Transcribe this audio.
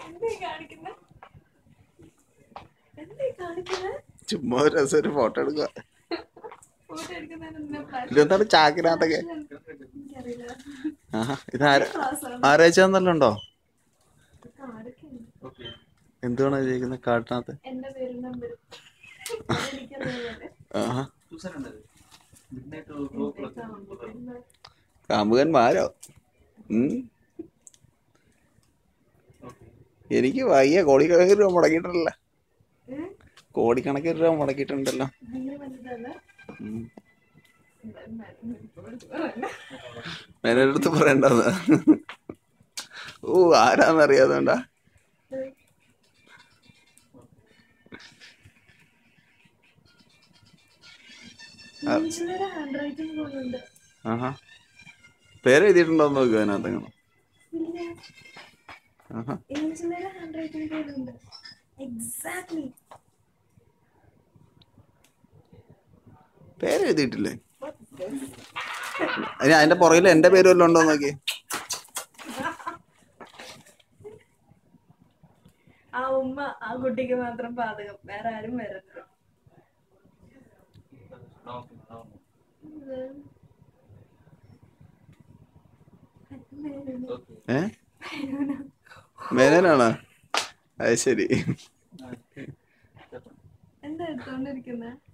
എന്തേ കാണിക്കുന്നെ? എന്തേ കാണിക്കുന്നെ? ചുമ്മാ ഒരു രസം ഒരു ഫോട്ടോ എടുക്കുക ഫോട്ടോ എടുക്കുന്നതിന് എന്തിനാ flash? ഇതെന്താണ് ചാക്കിനകത്തൊക്കെ എനിക്കറിയില്ല. ആഹാ ഇതാരാ Class ആണ്. ആരാച്ചാന്നല്ലോ ഉണ്ടോ ഇതൊക്കെ ആരൊക്കെയുണ്ട്? എന്തുവാണ് ചെയ്യിക്കുന്നത് കാട്ടിനകത്ത് എന്റെ പേരും നമ്പരും എനിക്കറിയാതെ ആഹാ എന്താ കാമുകന്മാരോ ഉം. എനിക്ക് വയ്യ കോടിക്കണക്കിന് രൂപ മുടക്കിയിട്ടുണ്ടല്ലോ ഏ? കോടിക്കണക്കിന് രൂപ മുടക്കിയിട്ടുണ്ടല്ലോ ഭയങ്കര വലുതല്ലേ ഉം. എന്തായാലും എന്റെ അടുത്ത് പറയണ്ടെന്ന് ഓ ആരാന്നറിയാതുണ്ടാ മനുഷ്യരുടെ ഹാൻഡ് റൈറ്റിംഗ് പോലുണ്ട് ആഹാ പേര് എഴുതിയിട്ടുണ്ടോന്ന് നോക്കുക അതിനകത്ത് ഇല്ല ആഹാ ഏഞ്ചലിയുടെ ഹാൻഡ് റൈറ്റിംഗ് പോലുണ്ട് എക്സാക്ട്ലി പേര് എഴുതിയിട്ടില്ലേ അതിന് അതിന്റെ പുറകിൽ എന്റെ പേര് വല്ലതും ഉണ്ടോ നോക്കി ആ ഉമ്മ ആ കുട്ടിക്ക് മാത്രം പാതകം വേറെ ആരും വരരുത് ഏ മേനോനാണോ അത് ശരി എന്താ എടുത്തോണ്ടിരിക്കുന്നത്